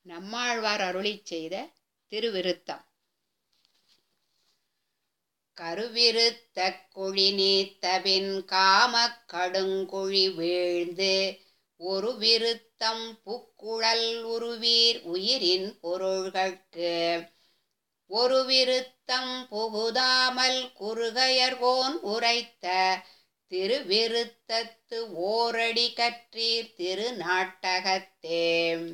நம்மாழ்வார் அருளிச் செய்த திருவிருத்தம் கருவிருத்த குழி நீத்தபின் காமக் கடுங்குழி வீழ்ந்து ஒரு விருத்தம் புக்குழல் உருவீர் உயிரின் பொருள்கட்கு ஒரு விருத்தம் புகுதாமல் குறுகையர்கோன் உரைத்த திருவிருத்தத்து ஓரடி கற்றீர் திருநாட்டகத்தே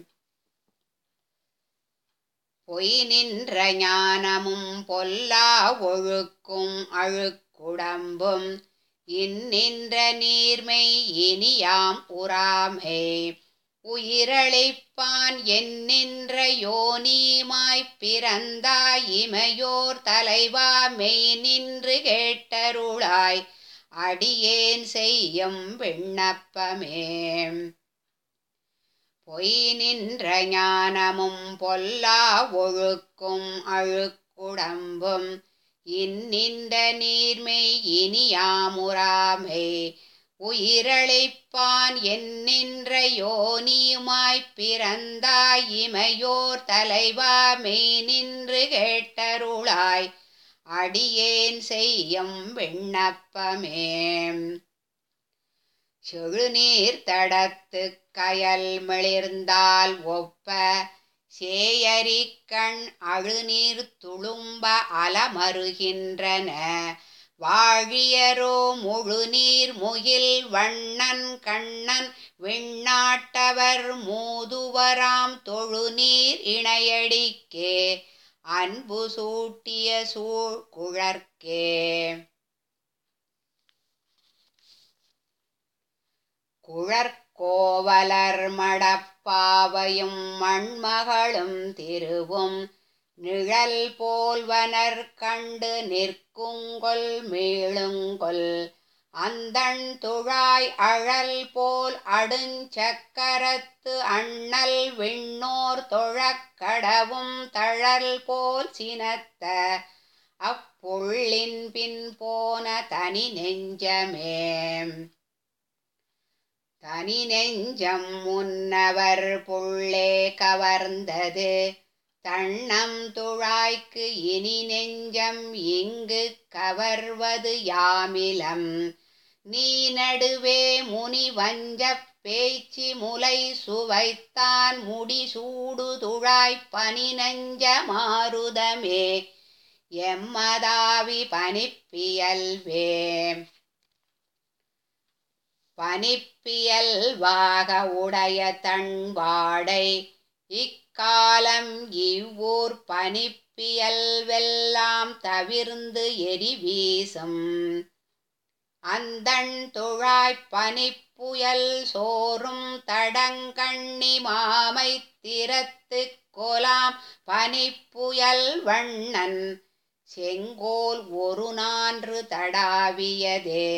பொய் நின்ற ஞானமும் பொல்லா ஒழுக்கும் அழுக்குடம்பும் இன்னின்ற நீர்மை இனியாம் உறாமை உயிரழைப்பான் என்னின்ற யோனிமாய்ப் பிறந்தாய் இமையோர் தலைவா மெய் நின்று கேட்டருளாய் அடியேன் செய்யும் விண்ணப்பமே பொய் நின்ற ஞானமும் பொல்லா ஒழுக்கும் அழுக்குடம்பும் இன்னின்ற நீர்மை இனியாமுறாமை உயிரழைப்பான் என்னின்ற யோனியுமாய்ப் பிறந்தாய் இமையோர் தலைவா மெய் நின்று கேட்டருளாய் அடியேன் செய்யும் விண்ணப்பமே செழுநீர் தடத்து கயல் மிளிர்ந்தால் ஒப்ப சேயரிக்கண் அழுநீர் துளும்ப அலமருகின்றன வாழியரோ முழுநீர் முகில் வண்ணன் கண்ணன் விண்ணாட்டவர் மூதுவராம் தொழுநீர் இணையடிக்கே அன்பு சூட்டிய சூழ் குழற்கே குழற்கோவலர் மடப்பாவையும் மண்மகளும் திருவும் நிழல் போல்வனர் கண்டு நிற்குங்கொல் மீளுங்கொல் அந்தண் துழாய் அழல் போல் அடுஞ்சக்கரத்து அண்ணல் விண்ணோர் தொழக்கடவும் தழல் போல் சினத்த அப்புள்ளின் பின் போன தனி நெஞ்சமே தனி நெஞ்சம் முன்னவர் புள்ளே கவர்ந்தது தண்ணம் துழாய்க்கு இனி நெஞ்சம் இங்கு கவர்வது யாமிலம் நீ நடுவே முனி வஞ்சப் பேச்சு முலை சுவைத்தான் முடி சூடு துழாய்ப் பனி நஞ்ச மாருதமே எம்மதாவி பனிப்பியல்வே பனிப்பியல்வாக உடைய தன்வாடை இக்காலம் இவ்வூர் பனிப்பியல்வெல்லாம் தவிர்ந்து எரி வீசும் அந்தண் துழாய்ப் பனிப்புயல் சோறும் தடங்கண்ணி மாமை திறத்து கொலாம் பனிப்புயல் வண்ணன் செங்கோல் ஒரு நான்று தடாவியதே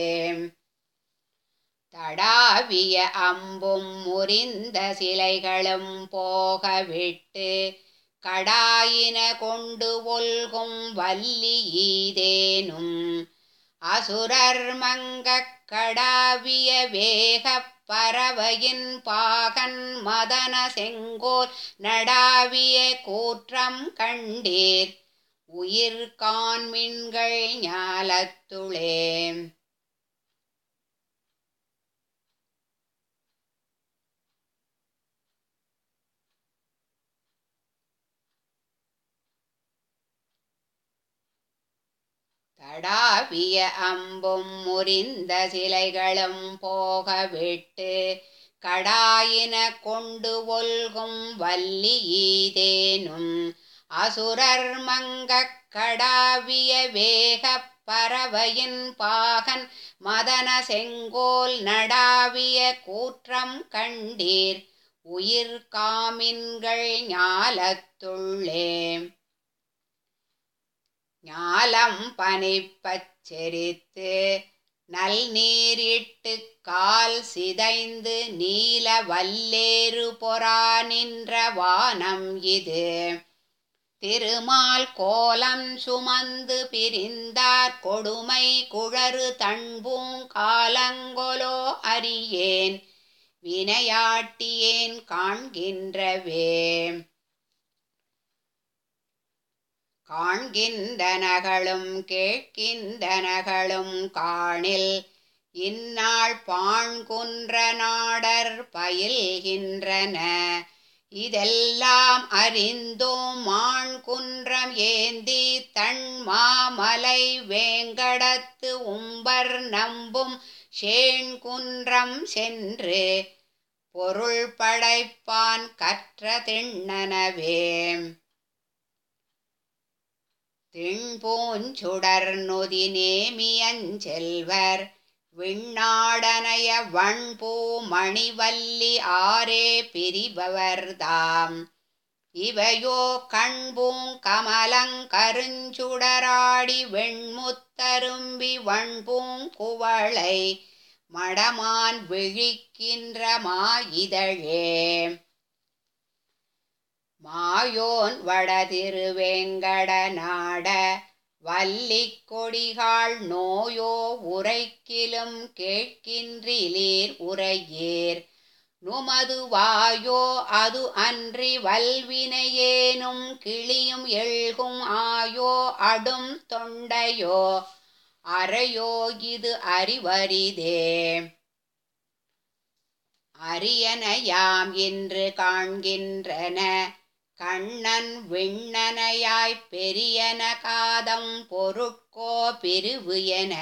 தடாவிய அம்பும் முறிந்த சிலைகளும் போக விட்டு கடாயின கொண்டு ஒல்கும் வல்லி ஈதேனும் அசுரர் மங்கக் கடாவிய வேகப் பறவையின் பாகன் மதன செங்கோல் நடாவிய கூற்றம் கண்டீர் உயிர் காண்மின்கள் ஞாலத்துளே தடாவிய அம்பும் முறிந்த சிலைகளும் போக விட்டு கடாயின கொண்டு ஒல்கும் வல்லி ஈதேனும் அசுரர் மங்கக் கடாவிய வேகப் பறவையின் பாகன் மதன செங்கோல் நடாவிய கூற்றம் கண்டீர் உயிர் காமின்கள் ஞாலத்துள்ளே ஞாலம் பனிப்பச் செரித்து நல் நீரிட்டு கால் சிதைந்து நீல வல்லேறு பொறா நின்ற வானம் இது திருமால் கோலம் சுமந்து பிரிந்தார் கொடுமை குழறு தன்பூங்காலங்கொலோ அறியேன் வினையாட்டியேன் காண்கின்றவே காண்கின்றனகளும் கேட்கின்றனகளும் காணில் இந்நாள் பாண்குன்ற நாடர் பயில்கின்றன இதெல்லாம் அறிந்தோம் மாண்குன்றம் ஏந்தி தன் மாமலை வேங்கடத்து உம்பர் நம்பும் ஷேண்குன்றம் சென்று பொருள் படைப்பான் கற்ற திண்ணனவே திண்பூஞ்சுடர் நொதி நேமியஞ்செல்வர் விண்ணாடனைய வண்பூ மணிவல்லி ஆரே பிரிபவர்தாம் இவையோ கண்பூங் கமலங்கருஞ்சுடராடி வெண்முத்தரும்பி வண்பூங் குவளை மடமான் விழிக்கின்ற மாயிதழே மாயோன் வடதிருவேங்கட நாட வல்லிக் கொடிகாள் நோயோ உரைக்கிலும் கேட்கின்றிலீர் உரையீர் நுமதுவாயோ அது அன்றி வல்வினையேனும் கிளியும் எழுகும் ஆயோ அடும் தொண்டையோ அறையோ இது அறிவரிதே அரியனையாம் என்று காண்கின்றன கண்ணன் விண்ணனையாய்ப் பெரியன காதம் பொருட்கோ பிரிவு என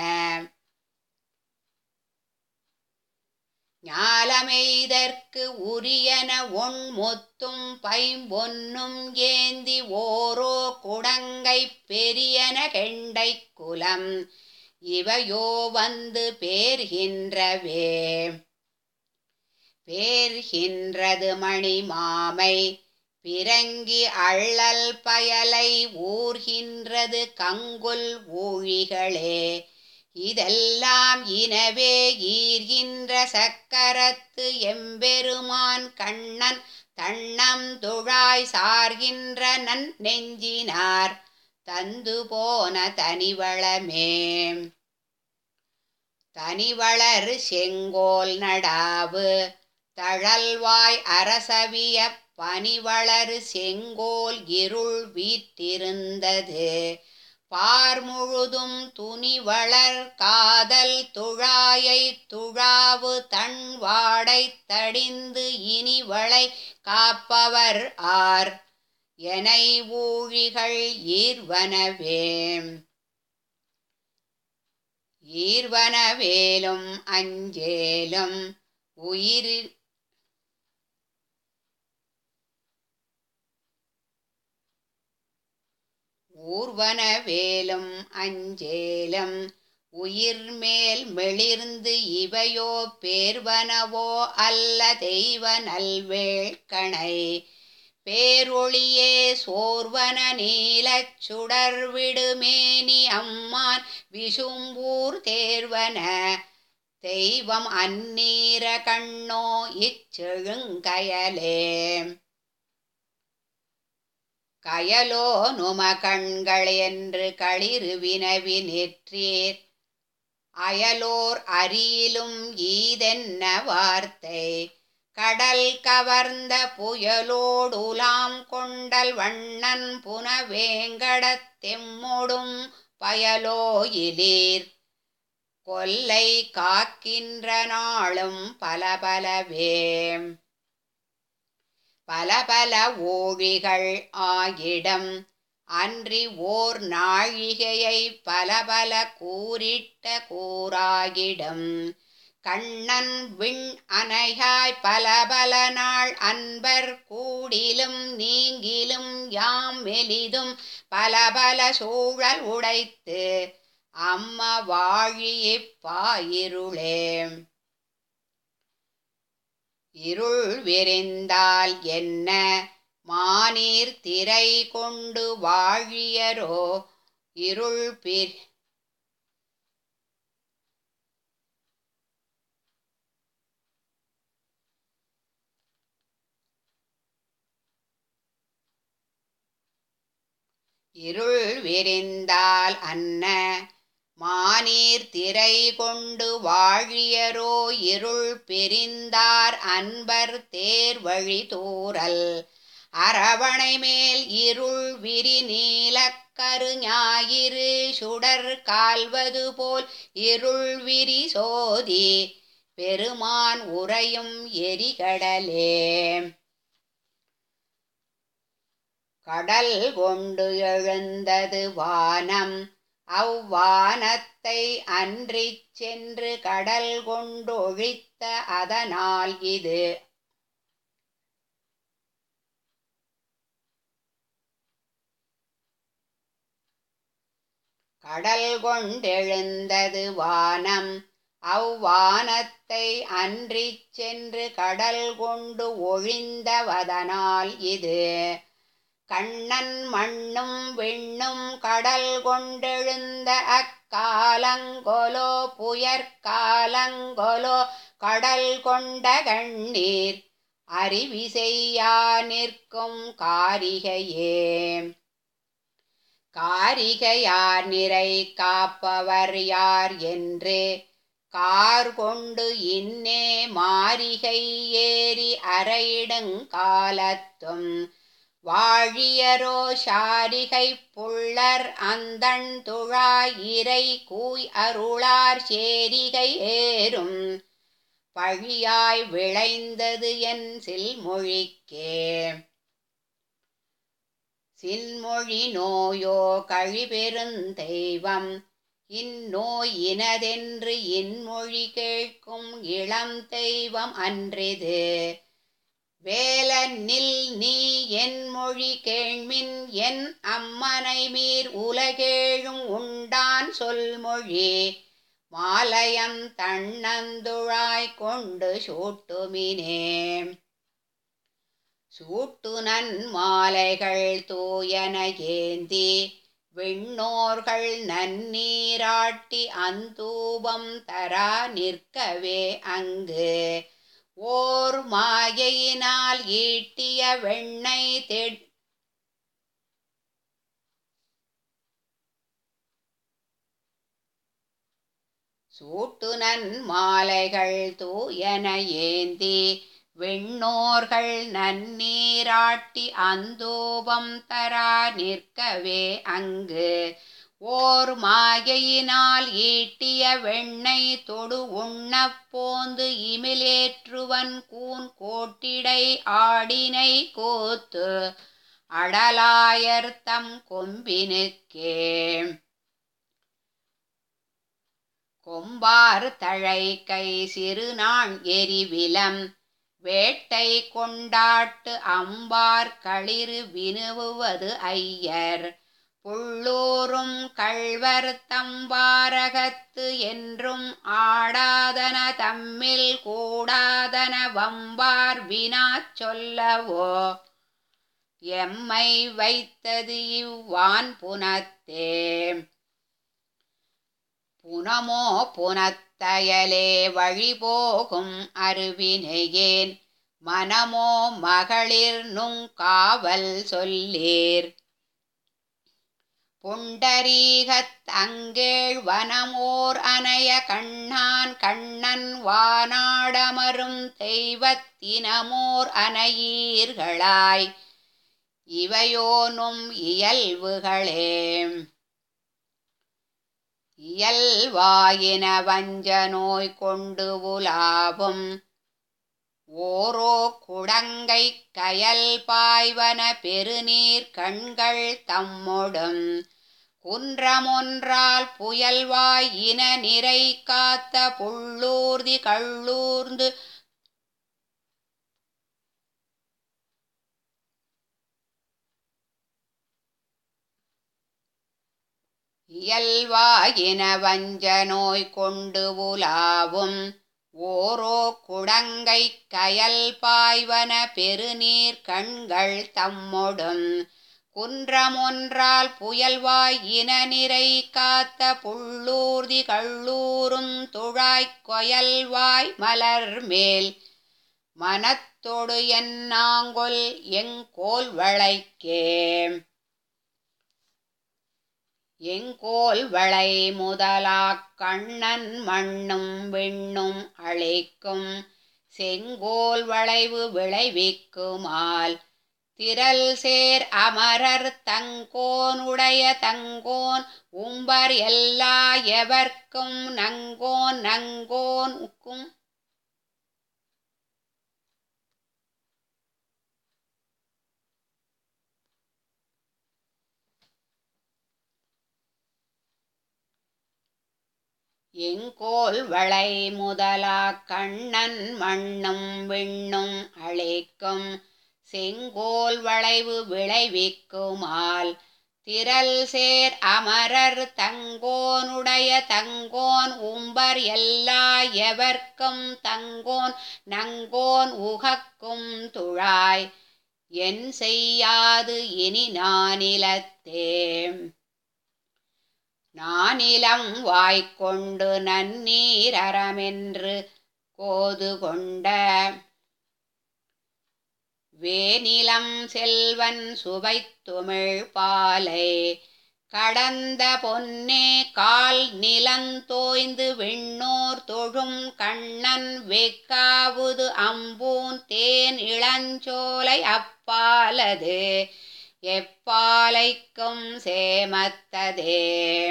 ஞாலமெய்தற்கு உரியன ஒன் முத்தும் பைம்பொன்னும் ஏந்தி ஓரோ குடங்கை பெரியன கெண்டை குலம் இவையோ வந்து பேர்கின்றவே பேர்கின்றது மணி மாமை பிறங்கி அள்ளல் பயலை ஊர்கின்றது கங்குல் ஊழிகளே இதெல்லாம் இனவே ஈர்கின்ற சக்கரத்து எம்பெருமான் கண்ணன் தண்ணம் துழாய் சார்கின்ற நன் நெஞ்சினார் தந்து போன தனிவளமே தனிவளர் செங்கோல் நடாவு தழல்வாய் அரசவிய பனிவளர் செங்கோல் இருள் வீற்றிருந்தது பார் முழுதும் துணிவளர் காதல் துழாயை துழாவு தன் வாடை தடிந்து இனிவளை காப்பவர் ஆர் எனை ஊழிகள் ஈர்வனவே ஈர்வனவேலும் அஞ்சேலும் உயிரில் ஊர்வனவேலும் அஞ்சேலும் உயிர்மேல் மெளிர்ந்து இவையோ பேர்வனவோ அல்ல தெய்வ நல்வேள்கணை பேரொளியே சோர்வன நீலச் சுடர் விடுமேனி அம்மான் விசும்பூர் தேர்வன தெய்வம் அந்நீர கண்ணோ இச்செழுங்கயலே கயலோ நும கண்கள் என்று களிறு வினவி நிற்றீர் அயலோர் அரியிலும் ஈதென்ன வார்த்தை கடல் கவர்ந்த புயலோடுலாம் கொண்டல் வண்ணன் புனவேங்கடத் தெம்மொடும் பயலோயிலீர் கொல்லை காக்கின்ற நாளும் பல பலவே பல பல ஓழிகள் ஆயிடம் அன்றி ஓர் நாழிகையை பல பல கூறிட்ட கூறாகிடம் கண்ணன் விண் அணையாய் பல பல நாள் அன்பர் கூடிலும் நீங்கிலும் யாம் மெலிதும் பல பல சூழல் உடைத்து அம்ம வாழியிப் பாயிருளே இருள் விரிந்தால் என்ன மானீர் திரை கொண்டு வாழியரோ இருள் பிரி இருள் விரிந்தால் அன்ன மானீர் திரை கொண்டு வாழியரோ இருள் பிரிந்தார் அன்பர் தேர் வழி தூரல் அரவணை மேல் இருள் விரி நீலக்கரு ஞாயிறு சுடர் கால்வது போல் இருள் விரி சோதி பெருமான் உறையும் எரிகடலே கடல் கொண்டு எழுந்தது வானம் அவ்வானத்தை அன்றிச் சென்று கடல் கொண்டொழித்த அதனால் இது கடல் கொண்டெழுந்தது வானம் அவ்வானத்தை அன்றிச் சென்று கடல் கொண்டு ஒழிந்தவதனால் இது கண்ணன் மண்ணும் விண்ணும் கடல் கொண்டெழுந்த அக்காலங்கொலோ புயற்காலங்கொலோ கடல் கொண்ட கண்ணீர் அறிவிசெய்யா நிற்கும் காரிகையே காரிகையார் நிறை காப்பவர் யார் என்று கார் கொண்டு இன்னே மாரிகை ஏறி அறையிடுங்காலத்தும் வாழியரோ சாரிகை புள்ளர் அந்தண் துழாயிரை கூய் அருளார் சேரிகை ஏறும் பழியாய் விளைந்தது என் சில்மொழிக்கே சின்மொழி நோயோ கழிபெருந்தெய்வம் இந்நோய் இனதென்று இன்மொழி கேட்கும் இளம் தெய்வம் அன்றிது வேலனில் நீ என் மொழி கேள்மின் என் அம்மனை மீர் உலகேழும் உண்டான் சொல்மொழி மாலயம் தன்னந்துழாய் கொண்டு சூட்டுமினே சூட்டுனன் மாலைகள் தூயன ஏந்தி விண்ணோர்கள் நன்னீராட்டி அந்தூபம் தரா நிற்கவே அங்கு ஓர் மாயையினால் ஈட்டிய வெண்ணை தெட் சூட்டுனன் மாலைகள் தூயன ஏந்தி விண்ணோர்கள் நன்னீராட்டி அந்தூபம் தரா நிற்கவே அங்கு ஓர் மாயையினால் ஈட்டிய வெண்ணை தொடு உண்ணப் போந்து இமிலேற்றுவன் கூன் கோட்டிடை ஆடினை கோத்து அடலாயர் தம் கொம்பினுக்கே கொம்பார் தழை கை சிறுநாள் எரிவிலம் வேட்டை கொண்டாட்டு அம்பார் களிறு வினுவுவது ஐயர் புள்ளூரும் கள்வர் தம்பாரகத்து என்றும் ஆடாதன தம்மில் கூடாதன வம்பார் வினாச் சொல்லவோ எம்மை வைத்தது இவ்வான் புனத்தே புனமோ புனத்தயலே வழிபோகும் அருவினையேன் மனமோ மகளிர் நுங்காவல் சொல்லீர் புண்டரீகத் அங்கேழ் வனமோர் அனைய கண்ணான் கண்ணன் வானாடமரும் தெய்வத்தினமோர் அனையீர்களாய் இவையோனும் இயல்புகளே இயல்வாயின வஞ்ச நோய் கொண்டு உலாவும் ஓரோ குடங்கை கயல் பாய்வன பெருநீர் கண்கள் தம்மொடும் குன்றமொன்றால் புயல்வாய் இன நிறை காத்த புள்ளூர்தி கள்ளூர்ந்து இயல்வாயின வஞ்ச நோய் கொண்டு உலாவும் ஓரோ குடங்கை கயல் பாய்வன பெருநீர் கண்கள் தம்மொடும் குன்றமொன்றால் புயல்வாய் இன நிறை காத்த புள்ளூர்தி கள்ளூரும் துழாய்க் கொயல்வாய் மலர் மேல் மனத்தொடு என்னாங்கொல் எங்கோல் வளைக்கே எங்கோல் வளை முதலாக் கண்ணன் மண்ணும் விண்ணும் அழைக்கும் செங்கோல் வளைவு விளைவிக்குமால் திரள் சேர் அமரர் தங்கோனுடைய தங்கோன் உம்பர் எல்லா எவர்க்கும் நங்கோன் நங்கோன் உக்கும் எங்கோல் வளை முதலா கண்ணன் மண்ணும் விண்ணும் அழைக்கும் செங்கோல் வளைவு விளைவிக்குமால் திரள் சேர் அமரர் தங்கோனுடைய தங்கோன் உம்பர் எல்லா எவர்க்கும் தங்கோன் நங்கோன் உகக்கும் துழாய் என் செய்யாது இனி நானிலத்தே நானிலம் வாய்க்கொண்டு நன்னீரறமென்று கோது கொண்ட வேனிலம் செல்வன் சுவைத்துமிழ் பாலை கடந்த பொன்னே கால் நிலந்தோய்ந்து விண்ணோர் தொழும் கண்ணன் வெக்காவுது அம்பூன் தேன் இளஞ்சோலை அப்பாலது எப்பாலைக்கும் சேமத்ததே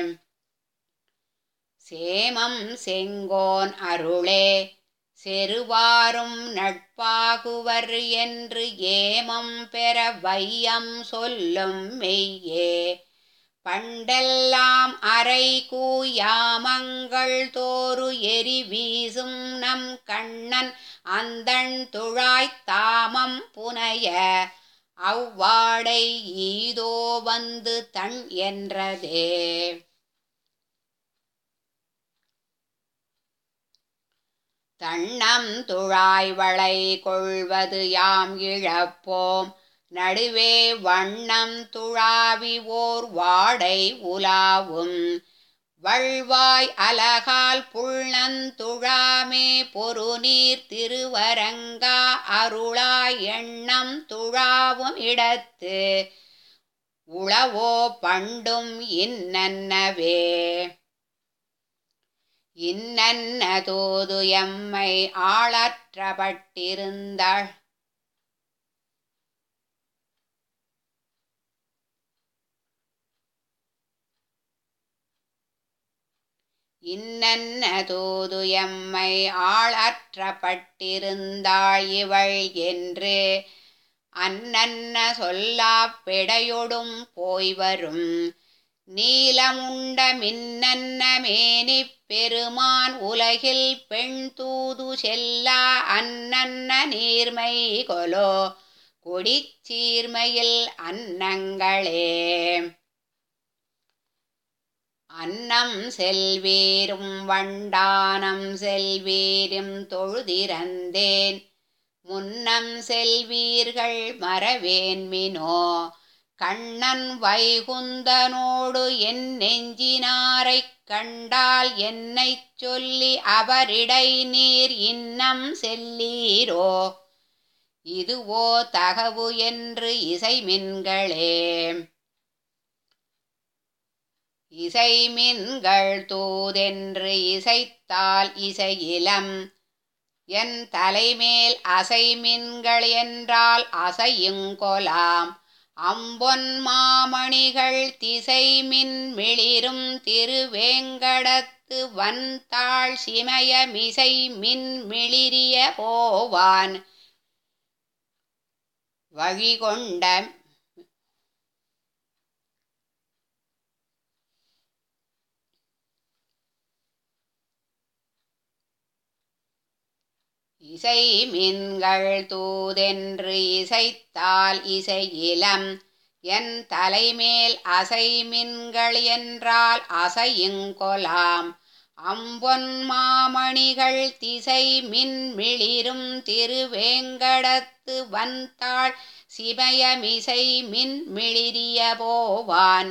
சேமம் செங்கோன் அருளே செருவாரும் நட்பாகுவர் என்று ஏமம் பெற வையம் சொல்லும் மெய்யே பண்டெல்லாம் அரை கூயாமங்கள் தோறு எரி வீசும் நம் கண்ணன் அந்தண் துழாய்த் தாமம் புனைய அவ்வாடை ஈதோ வந்து தன் என்றதே தண்ணம் துழாய் வளை கொள்வது யாம் இழப்போம் நடுவே வண்ணம் துழாவி ஓர் வாடை உலாவும் வள்வாய் அலகால் புள்ளந்துழாமே பொருநீர் திருவரங்கா அருளாய் எண்ணம் துழாவும் இடத்து உளவோ பண்டும் இன்னன்னவே இன்னன்ன தோது எம்மை ஆளற்றப்பட்டிருந்தாள் இன்னன்ன தோது எம்மை ஆளற்றப்பட்டிருந்தாள் இவள் என்று அன்னன்ன சொல்லாப் பெடையொடும் போய் வரும் நீலமுண்ட மின்னன்ன மேனிப் பெருமான் உலகில் பெண் தூது செல்லா அன்னன்ன நீர்மை கொலோ கொடிச்சீர்மையில் அன்னங்களே அன்னம் செல்வீரும் வண்டானம் செல்வீரும் தொழுதிறந்தேன் முன்னம் செல்வீர்கள் மறவேன்மினோ கண்ணன் வைகுந்தனோடு என் நெஞ்சினாரைக் கண்டால் என்னைச் சொல்லி அவரிடை நீர் இன்னம் செல்லீரோ இதுவோ தகவு என்று இசைமின்களே இசைமின்கள் தூதென்று இசைத்தால் இசையிலம் என் தலைமேல் அசைமின்கள் என்றால் அசையுங்கொலாம் அம்பொன் மாமணிகள் திசைமின் மிளிரும் திருவேங்கடத்து வந்தாள் சிமயமிசை மின் மிளிரிய போவான் வழிகொண்ட இசை மின்கள் தூதென்று இசைத்தால் இசையிலம் என் தலைமேல் அசை மின்கள் என்றால் அசையுங்கொலாம் அம்பொன் மாமணிகள் திசை மின் மிளிரும் திருவேங்கடத்து வந்தாள் சிமயமிசை மின் மிளிரிய போவான்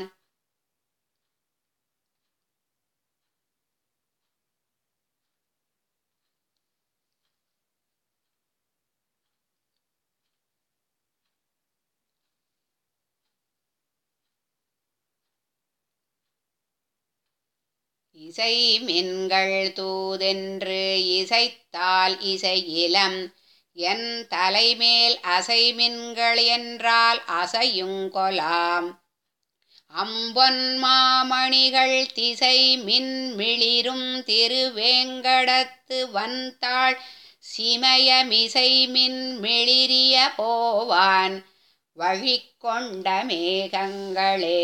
இசை மின்கள் தூதென்று இசைத்தால் இசையிலம் என் தலைமேல் அசைமின்கள் என்றால் அசையுங்கொலாம் அம்பொன் மாமணிகள் திசை மின் மிளிரும் திருவேங்கடத்து வந்தாள் சிமயமிசை மின் மிளிரிய போவான் வழிகொண்ட மேகங்களே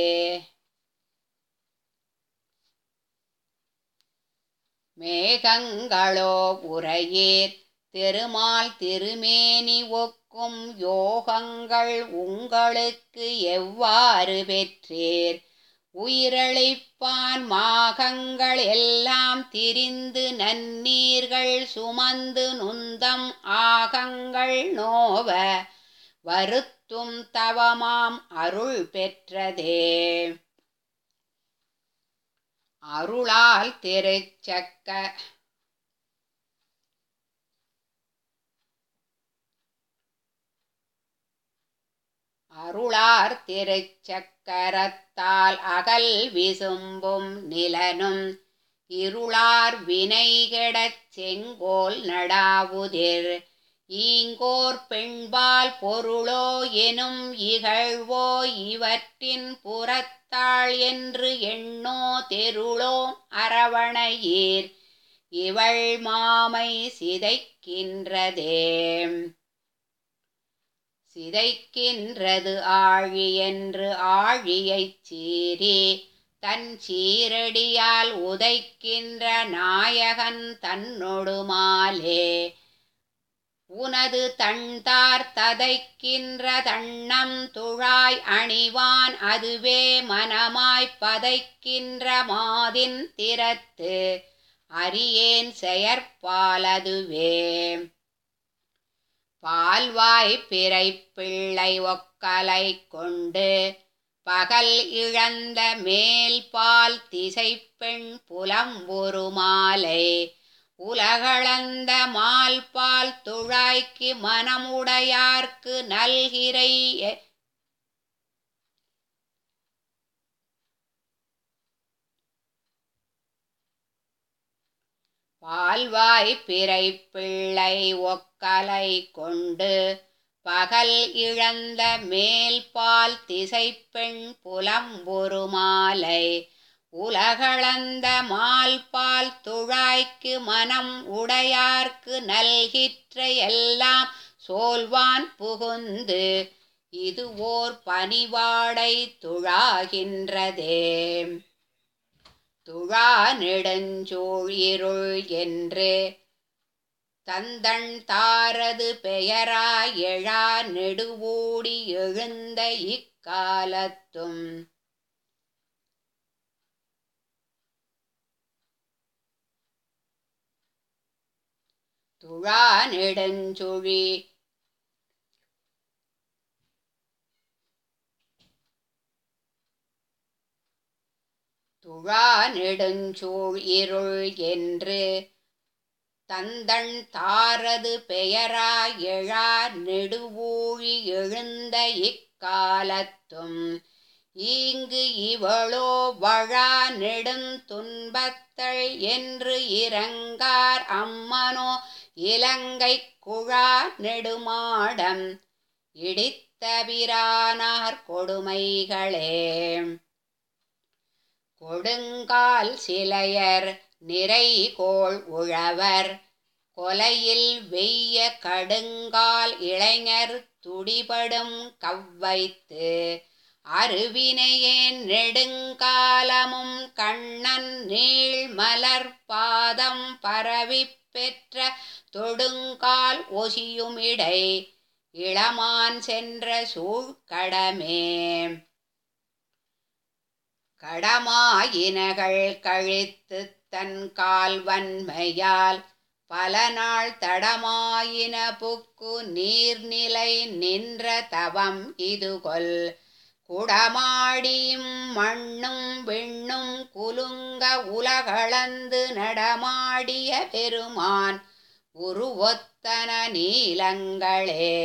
மேகங்களோ உரையேர் திருமால் திருமேனி ஒக்கும் யோகங்கள் உங்களுக்கு எவ்வாறு பெற்றேர் உயிரளிப்பான் மாகங்கள் எல்லாம் திரிந்து நன்னீர்கள் சுமந்து நுந்தம் ஆகங்கள் நோவ வருத்தும் தவமாம் அருள் பெற்றதே அருளால் திருச்சக்க அருளார் திருச்சக்கரத்தால் அகல் விசும்பும் நிலனும் இருளார் வினைகெடச் செங்கோல் நடாவுதிர் ஈங்கோர் பெண்பால் பொருளோ எனும் இகழ்வோ இவற்றின் புறத்தாள் என்று எண்ணோ தெருளோ அரவணையீர் இவள் மாமை சிதைக்கின்றதே சிதைக்கின்றது ஆழி என்று ஆழியைச் சீறி தன் சீரடியால் உதைக்கின்ற நாயகன் தன்னொடுமாலே உனது தண்தார் ததைக்கின்ற தண்ணம் துழாய் அணிவான் அதுவே மனமாய்ப் பதைக்கின்ற மாதின் திறத்து அறியேன் செயற்பாலதுவே பால்வாய் பிறை பிள்ளை ஒக்கலை கொண்டு பகல் இழந்த மேல் பால் திசைப்பெண் புலம்புரு மாலை உலகளந்த மால் பால் துழாய்க்கு மனமுடையார்க்கு நல்கிறை பால்வாய் பிறை பிள்ளை ஒக்கலை கொண்டு பகல் இழந்த மேல் பால் திசைப்பெண் புலம்புரு மாலை உலகளந்த மால் பால் துழாய்க்கு மனம் உடையார்க்கு நல்கிற்ற எல்லாம் சோல்வான் புகுந்து இது ஓர் பனிவாடை துழாகின்றதே துழா நெடுஞ்சூழ் இருள் என்று தந்தன் தாரது பெயரா எழா நெடுவூடி எழுந்த இக்காலத்தும் துழா நெடுஞ்சுழி துழா நெடுஞ்சூழ் இருள் என்று தந்தன் தாரது பெயரா எழா நெடுவூழி எழுந்த இக்காலத்தும் ஈங்கு இவளோ வழா நெடுந்துன்பத்தள் என்று இறங்கார் அம்மனோ இலங்கை குழா நெடுமாடம் இடித்தபிரானார் கொடுமைகளே கொடுங்கால் சிலையர் நிறைகோள் உழவர் கொலையில் வெய்ய கடுங்கால் இளைஞர் துடிபடும் கவ்வைத்து அருவினையேன் நெடுங்காலமும் கண்ணன் நீள்மலர் பாதம் பரவிப் பெற்ற தொடுங்கால் ஒசியுமிடை இளமான் சென்ற சூழ்கடமே கடமாயினகள் கழித்து தன் கால்வன்மையால் பல நாள் தடமாயின புக்கு நீர்நிலை நின்ற தவம் இதுகொல் குடமாடியும் மண்ணும் விண்ணும் குலுங்க உலகளந்து நடமாடிய பெருமான் உருவொத்தன நீலங்களே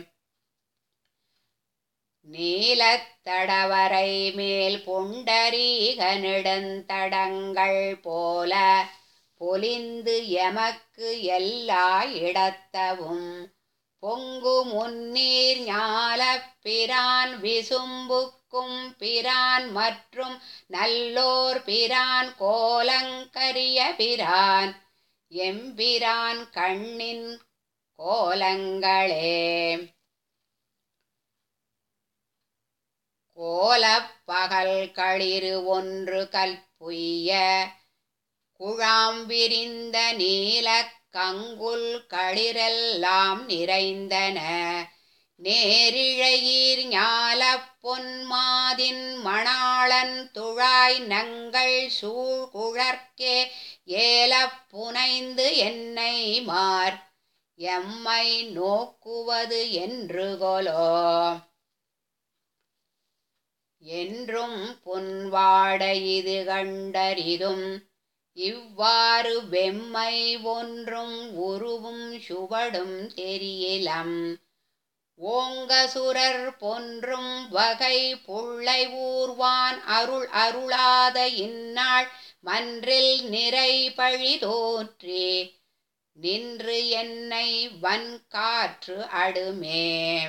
நீலத்தடவரை மேல் புண்டரீக நெடுந்தடங்கள் போல பொலிந்து எமக்கு எல்லா இடத்தவும் பொங்கு முன்னீர் ஞாலப் பிரான் விசும்புக்கும் பிரான் மற்றும் நல்லோர் பிரான் கோலங்கரிய பிரான் எம்பிரான் கண்ணின் கோலங்களே கோலப் பகல் களிறு ஒன்று கல்புய்ய குழாம் விரிந்த நீலக் கங்குல் களிரெல்லாம் நிறைந்தன நேரிழையீர் ஞாலப் பொன்மாதின் மணாளன் துழாய் நங்கள் சூழ் குழற்கே ஏலப் புனைந்து என்னை மார் எம்மை நோக்குவது என்று கொலோ என்றும் புன்வாட இது கண்டரிதும் இவ்வாறு வெம்மை ஒன்றும் உருவும் சுவடும் தெரியலம் ஓங்கசுரர் பொன்றும் வகை புள்ளை ஊர்வான் அருள் அருளாத இந்நாள் மன்றில் நிறை பழி தோற்றே நின்று என்னை வன்காற்று அடுமே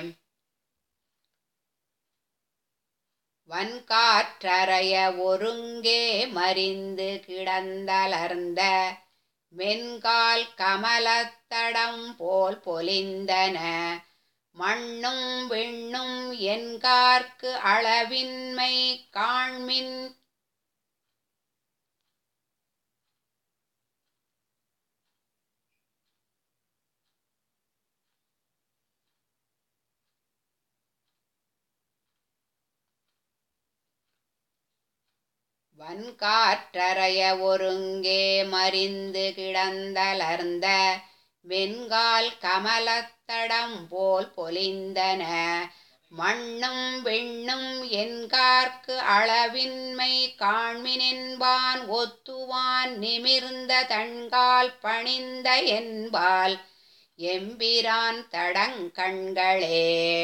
வன்காற்றறைய ஒருங்கே மறிந்து கிடந்தலர்ந்த மென்கால் கமலத்தடம் போல் பொலிந்தன மண்ணும் விண்ணும் என்கார்க்கு அளவின்மை காண்மின் வன்காற்றறைய ஒருங்கே மறிந்து கிடந்தலர்ந்த வெண்கால் கமலத்தடம் போல் பொலிந்தன மண்ணும் விண்ணும் என்கார்க்கு அளவின்மை காண்மினென்பான் ஒத்துவான் நிமிர்ந்த தன்கால் பணிந்த என்பால் எம்பிரான் தடங்கண்களே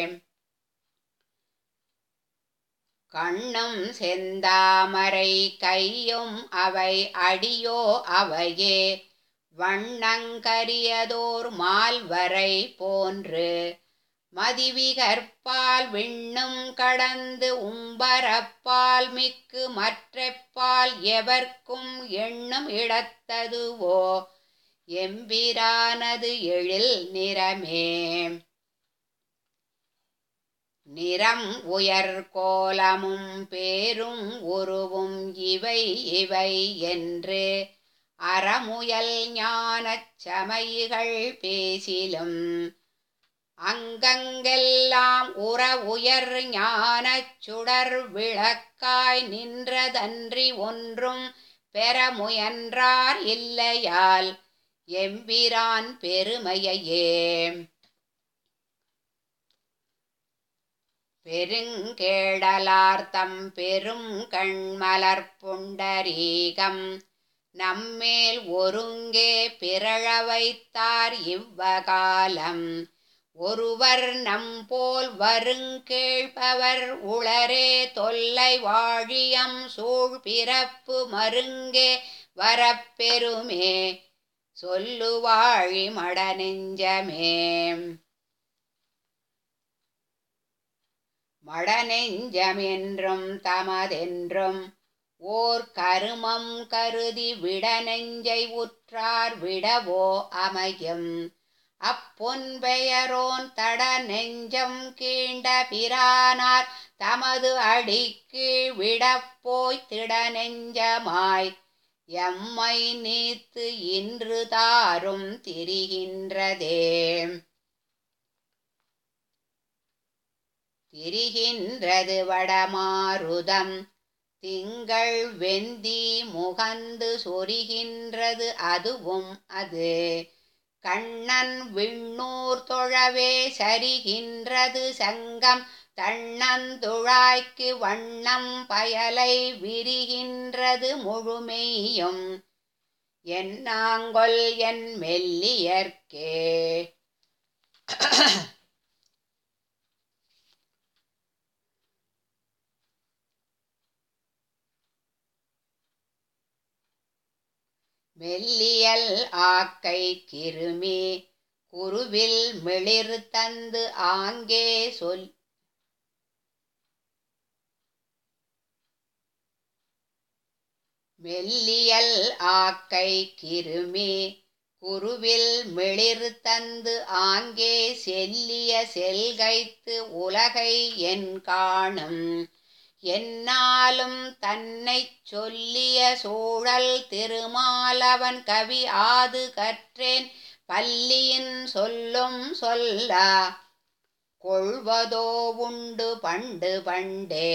கண்ணும் செந்தாமரை கையும் அவை அடியோ அவையே வண்ணங்கரியதோர் மால்வரை போன்று மதிவிகற்பால் விண்ணும் கடந்து உம்பரப்பால் மிக்கு மற்றப்பால் எவர்க்கும் எண்ணும் இடத்ததுவோ எம்பிரானது எழில் நிறமே நிறம் உயர் கோலமும் பேரும் உருவும் இவை இவை என்று அறமுயல் ஞானச் சமைகள் பேசிலும் அங்கங்கெல்லாம் உற உயர் ஞானச் சுடர் விளக்காய் நின்றதன்றி ஒன்றும் பெற முயன்றார் இல்லையால் எம்பிரான் பெருமையையே பெருங்கேடலார்த்தம் பெரும் கண்மலர் புண்டரீகம் நம்மேல் ஒருங்கே பிறழ வைத்தார் இவ்வகாலம் ஒருவர் நம்போல் வருங்கேழ்பவர் உளரே தொல்லை வாழியம் சூழ் பிறப்பு மருங்கே வரப்பெருமே சொல்லுவாழி மடநெஞ்சமே மடநெஞ்சமென்றும் தமதென்றும் ஓர் கருமம் கருதி விட நெஞ்சை உற்றார் விடவோ அமையும் அப்பொன் பெயரோன் தட நெஞ்சம் கீண்ட பிரானார் தமது அடிக்கீழ் விடப்போய் திட நெஞ்சமாய் எம்மை நீத்து இன்று தாரும் திரிகின்றதே திரிகின்றது வடமாருதம் திங்கள் வெந்தி முகந்து சொரிகின்றது அதுவும் அது கண்ணன் விண்ணூர் தொழவே சரிகின்றது சங்கம் தன்னந்துழாய்க்கு வண்ணம் பயலை விரிகின்றது முழுமையும் என்னாங்கொல் என் மெல்லியர்க்கே மெல்லியல் ஆக்கை கிருமி குருவில் மிளிர் தந்து ஆங்கே சொல் மெல்லியல் ஆக்கை கிருமி குருவில் மிளிர் தந்து ஆங்கே செல்லிய செல்கைத்து உலகை என் காணும் என்னாலும் தன்னைச் சொல்லிய சூழல் திருமாலவன் கவி ஆது கற்றேன் பல்லியின் சொல்லும் சொல்லா கொள்வதோ உண்டு பண்டு பண்டே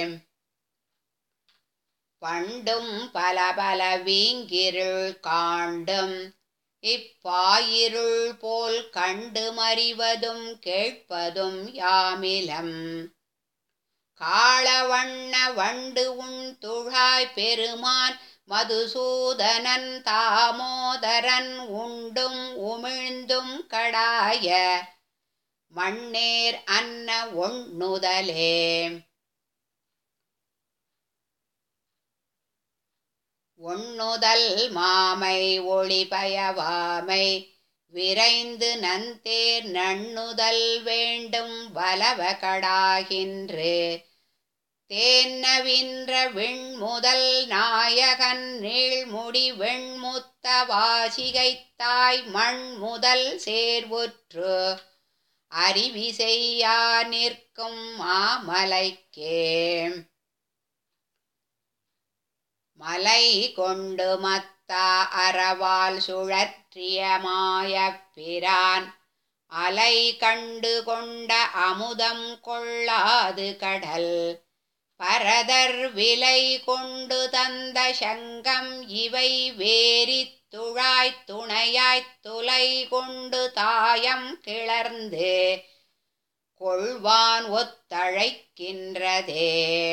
பண்டும் பல பல வீங்கிருள் காண்டும் இப்பாயிருள் போல் கண்டு மறிவதும் கேட்பதும் யாமிலம் காளவண்ண வண்டு உன் துழாய் பெருமான் மதுசூதனன் தாமோதரன் உண்டும் உமிழ்ந்தும் கடாய மண்ணேர் அன்ன ஒண்ணுதலே ஒண்ணுதல் மாமை ஒளிபயவாமை விரைந்து நந்தேர் நண்ணுதல் வேண்டும் வலவ கடாகின்று தேன்னவின்ற விண்முதல் நாயகன் நீழ்முடி வெண்முத்த வாசிகைத்தாய் மண் முதல் சேர்வுற்று அறிவிசெய்யா நிற்கும் மாமலைக்கே மலை கொண்டு மத்தா அறவால் சுழற்றிய மாயப்பிரான் அலை கண்டு கொண்ட அமுதம் கொள்ளாது கடல் பரதர் விலை கொண்டு தந்த சங்கம் இவை வேரித் துழாய்த் துணையாய்த் துலை கொண்டு தாயம் கிளர்ந்து கொள்வான் ஒத்தழைக்கின்றதே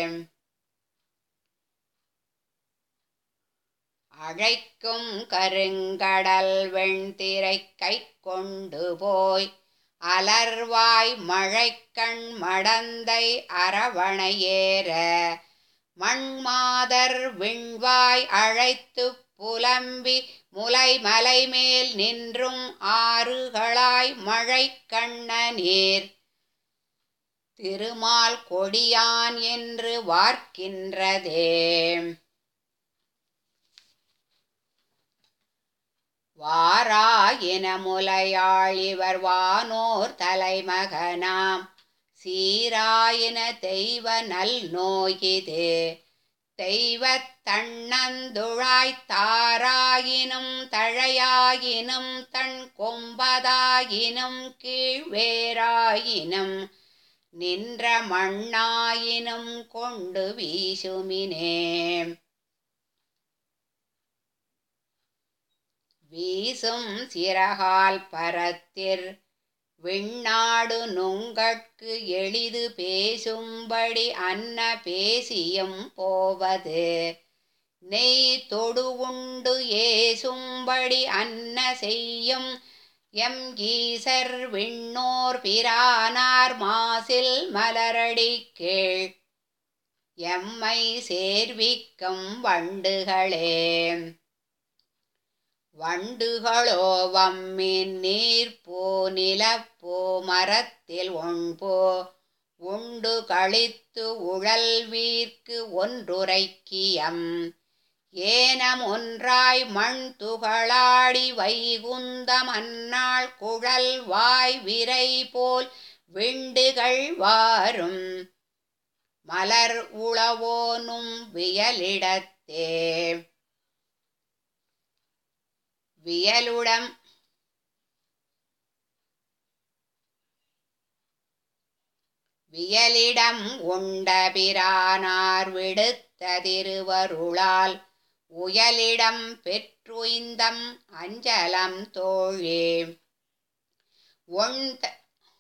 அழைக்கும் கருங்கடல் வெண்திரை கை கொண்டு போய் அலர்வாய் மழைக்கண் மடந்தை அரவணையேற மண்மாதர் விண்வாய் அழைத்து புலம்பி முலை மலை மேல் நின்றும் ஆறுகளாய் மழை கண்ண நீர் திருமால் கொடியான் என்று வார்க்கின்றதே வாராயின முலையாழிவர் வானோர் தலைமகனாம் சீராயின தெய்வ நல் நோயிது தெய்வத் தன்னந்துழாய்த் தாராயினும் தழையாயினும் தன் கொம்பதாயினும் கீழ்வேராயினும் நின்ற மண்ணாயினும் கொண்டு வீசுமினே வீசும் சிறகால் பரத்திர் விண்ணாடு நுங்கட்கு எளிது பேசும்படி அன்ன பேசியும் போவது நெய் தொடு உண்டு ஏசும்படி அன்ன செய்யும் எம் ஈசர் விண்ணோர் பிரானார் மாசில் மலரடி கீழ் எம்மை சேர்விக்கும் வண்டுகளே வண்டுகளோ வம்மின் நீர் போ நிலப்போ மரத்தில் ஒன்போ உண்டு கழித்து உழல்வீர்க்கு ஒன்றுரைக்கியம் ஏனம் ஒன்றாய் மண் துகளாடி வைகுந்தம் அந்நாள் குழல் வாய் விரை போல் விண்டுகள் வாரும் மலர் உளவோனும் வியலிடத்தே வியலுடம் வியலிடம் உண்ட பிரானார் விடுத்த திருவருளால் உயலிடம் பெற்றுய்ந்தம் அஞ்சலம் தோழே ஒன் த-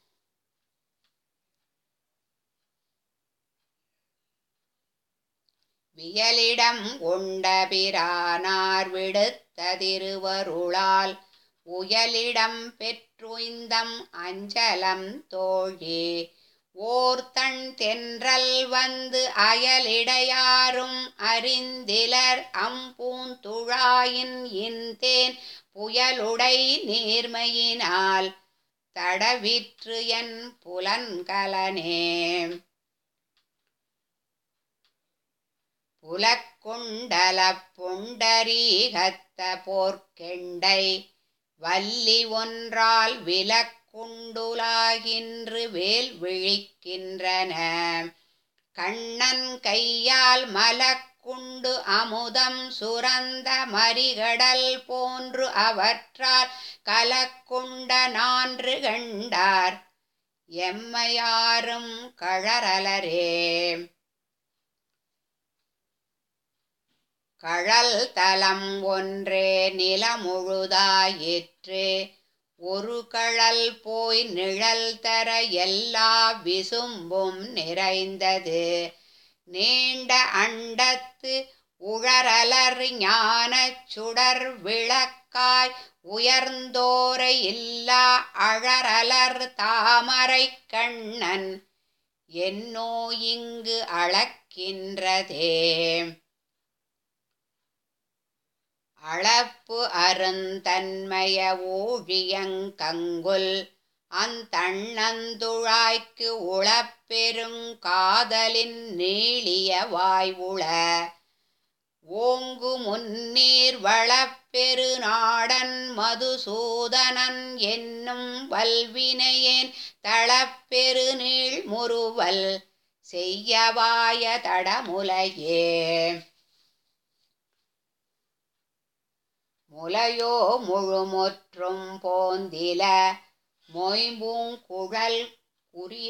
வியலிடம் உண்ட பிரானார் விடுத்த திருவருளால் உயலிடம் பெற்றுய்ந்தம் அஞ்சலம் தோழே ஓர்தன் தென்றல் வந்து அயலிடையாரும் அறிந்திலர் அம்பூந்துழாயின் இன்தேன் புயலுடை நீர்மையினால் தடவிற்று என் புலன்கலனே புலக்குண்டல புண்டரீகத்த போர்க்கெண்டை வல்லி ஒன்றால் விலக்குண்டுலாகின்று வேல் விழிக்கின்றன கண்ணன் கையால் மலக்குண்டு அமுதம் சுரந்த மறிகடல் போன்று அவற்றால் கலக்குண்ட நான்று கண்டார் எம்மையாரும் கழறலரே கழல் தலம் ஒன்றே நிலமுழுதாயிற்று ஒரு கழல் போய் நிழல் தர எல்லா விசும்பும் நிறைந்தது நீண்ட அண்டத்து உழறலர் ஞானச் சுடர் விளக்காய் உயர்ந்தோரை இல்லா அழறலர் தாமரை கண்ணன் என்னோ இங்கு அளக்கின்றதே அளப்பு அருந்தன்மய ஊழியங்கங்குல் அந்தண்ணந்துழாய்க்கு உளப்பெருங்காதலின் நீளிய வாய்வுள ஓங்கு முன்னீர் வளப்பெரு நாடன் மதுசூதனன் என்னும் வல்வினையேன் தளப்பெரு நீள் முறுவல் செய்யவாய தடமுலையே முலையோ முழுமுற்றும் போந்தில மொய்பூங்குழல் குறி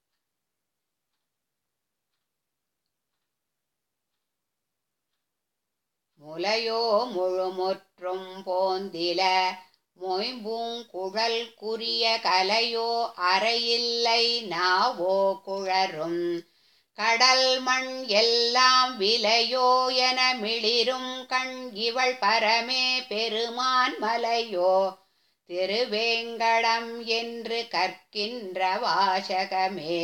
முலையோ முழுமுற்றும் போந்தில மொய்பூங்குழல் குறிய கலையோ அறையில்லை நாவோ குழரும் கடல் மண் எல்லாம் விலையோ என மிளிரும் கண் இவள் பரமே பெருமான் மலையோ திருவேங்கடம் என்று கற்கின்ற வாசகமே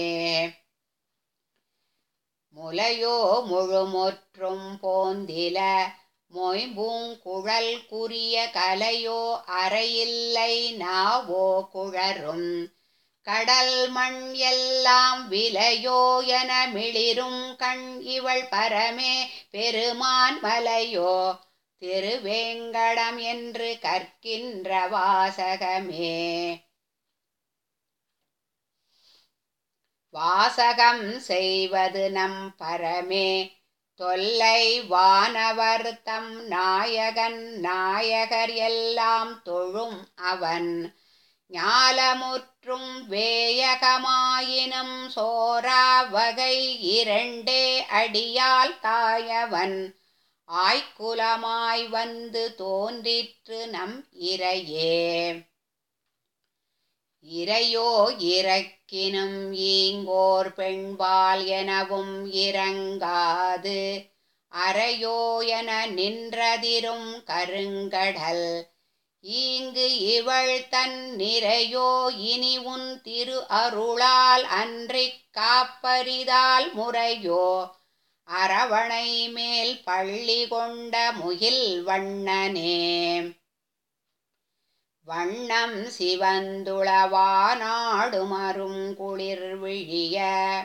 முலையோ முழுமுற்றும் போந்தில மொய்பூங்குழல் குறிய கலையோ அறையில்லை நாவோ குழரும் கடல் மண் எல்லாம் விலையோ என மிளிரும் கண் இவள் பரமே பெருமான் மலையோ திருவேங்கடம் என்று கற்கின்ற வாசகமே வாசகம் செய்வது நம் பரமே தொல்லை வானவர் தம் நாயகன் நாயகர் எல்லாம் தொழும் அவன் ஞாலமுற்றும் வேயகமாயினும் சோரா வகை இரண்டே அடியால் தாயவன் ஆய்குலமாய் வந்து தோன்றிற்று நம் இறையே இறையோ இறக்கினும் ஈங்கோர் பெண்பால் எனவும் இறங்காது அறையோ என நின்றதிரும் கருங்கடல் ஈங்கு இவள் தன் நிறையோ இனி உன் திரு அருளால் அன்றிக் காப்பரிதால் முறையோ அரவணை மேல் பள்ளி கொண்ட முகில் வண்ணனே வண்ணம் சிவந்துளவானாடுமரும் குளிர் விழிய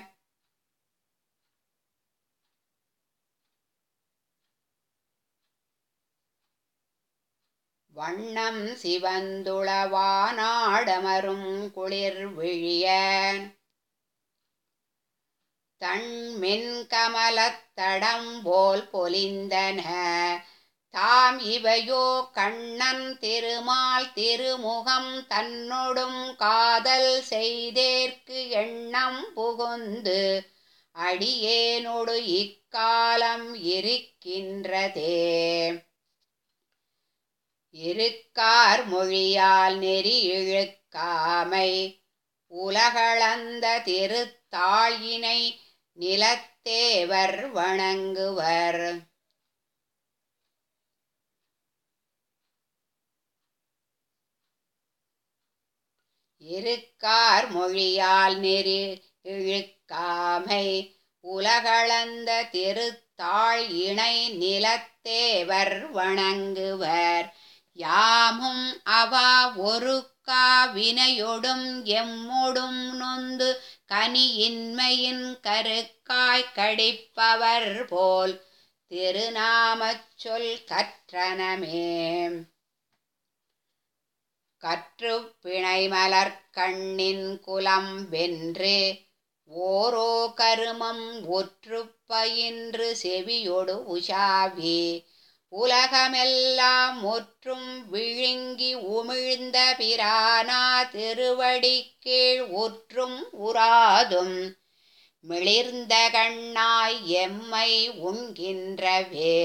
வண்ணம் சிவந்துளவானாடமரும் குளிர் விழிய தன் மென்கமலத்தடம் போல் பொலிந்தன தாம் இவையோ கண்ணன் திருமால் திருமுகம் தன்னொடும் காதல் செய்தேற்கு எண்ணம் புகுந்து அடியேனொடு இக்காலம் இருக்கின்றதே இருக்கார் மொழியால் நெறி இழுக்காமை உலகளந்த திருத்தாழினை நிலத்தேவர் வணங்குவர் இருக்கார் மொழியால் நெறி இழுக்காமை உலகளந்த திருத்தாழ் இணை நிலத்தேவர் வணங்குவர் யாமும் அவா ஒருக்கா வினையொடும் எம்மொடும் நொந்து கனியின்மையின் கருக்காய் கடிப்பவர் போல் திருநாமச் சொல் கற்றனமே கற்று பிணைமலர் கண்ணின் குலம் வென்று ஓரோ கருமம் ஒற்று பயின்று செவியொடு உஷாவி உலகமெல்லாம் ஒற்றும் விழுங்கி உமிழ்ந்த பிரானா திருவடி கீழ் ஒற்றும் உராதும் மிளிர்ந்த கண்ணாய் எம்மை உண்கின்றவே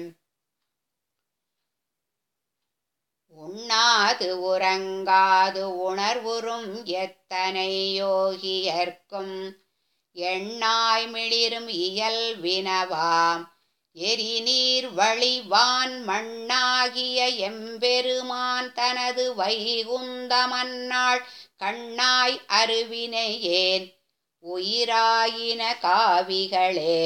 உண்ணாது உறங்காது உணர்வுறும் எத்தனை யோகியர்க்கும் எண்ணாய் மிளிரும் இயல்வினவாம் எரிநீர் வழிவான் மண்ணாகிய எம்பெருமான் தனது வைகுந்தமன்னாள் கண்ணாய் அருவினையேன் உயிராயின காவிகளே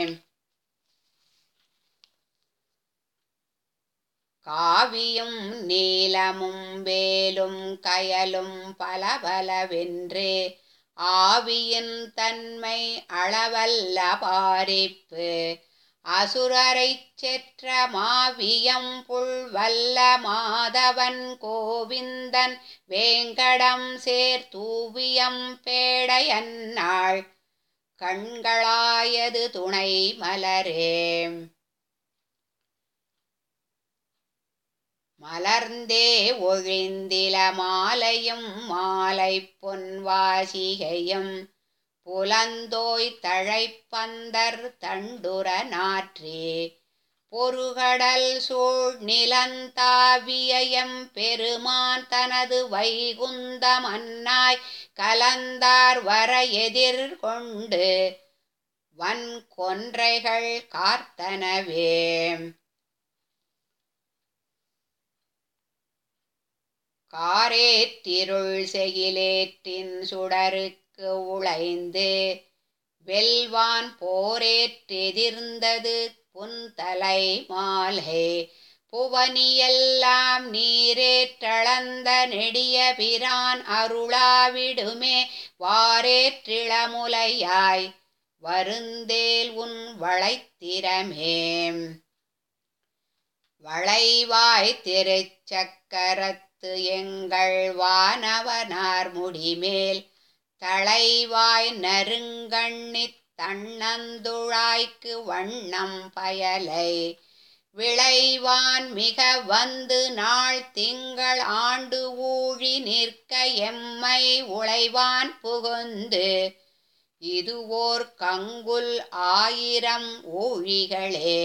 காவியும் நீலமும் வேலும் கயலும் பலபலவென்று ஆவியின் தன்மை அளவல்ல பாரிப்பு அசுரரைச் செற்ற மாவியம் புல்வல்ல மாதவன் கோவிந்தன் வேங்கடம் சேர்த்தூவியம் பேடையன்னாள் கண்களாயது துணை மலரே மலர்ந்தே ஒழிந்தில மாலையும் மாலை பொன்வாசிகையும் புலந்தோய் தழைப்பந்தர் தண்டுர நாற்றே பொருகடல் சூழ் நிலந்தாவியம் பெருமான் தனது வைகுந்தமன்னாய் கலந்தார் வர எதிர்கொண்டு வன் கொன்றைகள் கார்த்தனவே காரேத்திருள் செகிலேற்றின் சுடருக்கு உழைந்து வெல்வான் போரேற்றெதிர்ந்தது புன்தலை மாலை புவனியெல்லாம் நீரேற்றளந்த நெடிய பிரான் அருளாவிடுமே வாரேற்றிளமுலையாய் வருந்தேல் உன் வளைத்திரமே வளைவாய் திருச்சக்கரத்து எங்கள் வானவனார் முடிமேல் தளைவாய் நறுங்கண்ணித் தன்னந்துழாய்க்கு வண்ணம் பயலை விளைவான் மிக வந்து நாள் திங்கள் ஆண்டு ஊழி நிற்க எம்மை உழைவான் புகுந்து இதுவோர் கங்குல் ஆயிரம் ஊழிகளே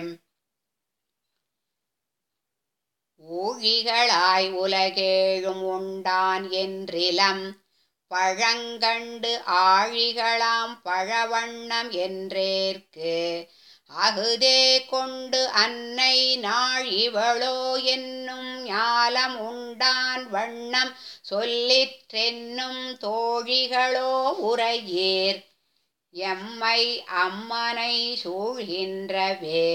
ஊழிகளாய் உலகேழும் உண்டான் என்றிலம் பழங்கண்டு ஆழிகளாம் பழவண்ணம் என்றேற்கு அகுதே கொண்டு அன்னை நாள் இவளோ என்னும் ஞாலம் உண்டான் வண்ணம் சொல்லிற்றென்னும் தோழிகளோ உரையீர் எம்மை அம்மனை சூழ்கின்றவே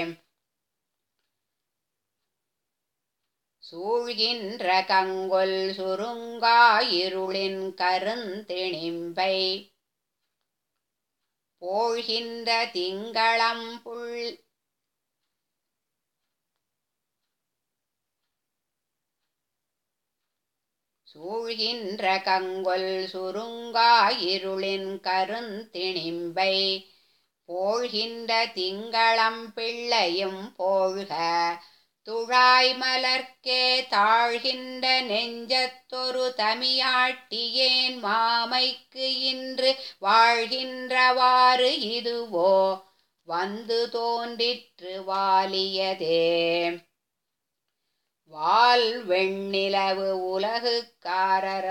சூழ்கின்ற கங்கொல் சுருங்காயிருளின் கருந்திணிம்பை போழ்கின்ற திங்களம் புல் சூழ்கின்ற கங்கொல் சுருங்காயிருளின் கருந்திணிம்பை போழ்கின்ற திங்களம் பிள்ளையும் போழ்க துழாய் மலர்க்கே தாழ்கின்ற நெஞ்சத்தொரு தமியாட்டியேன் மாமைக்கு இன்று வாழ்கின்றவாறு இதுவோ வந்து தோன்றிற்று வாலியதே வால் வெண்ணிலவு உலகுக்காரர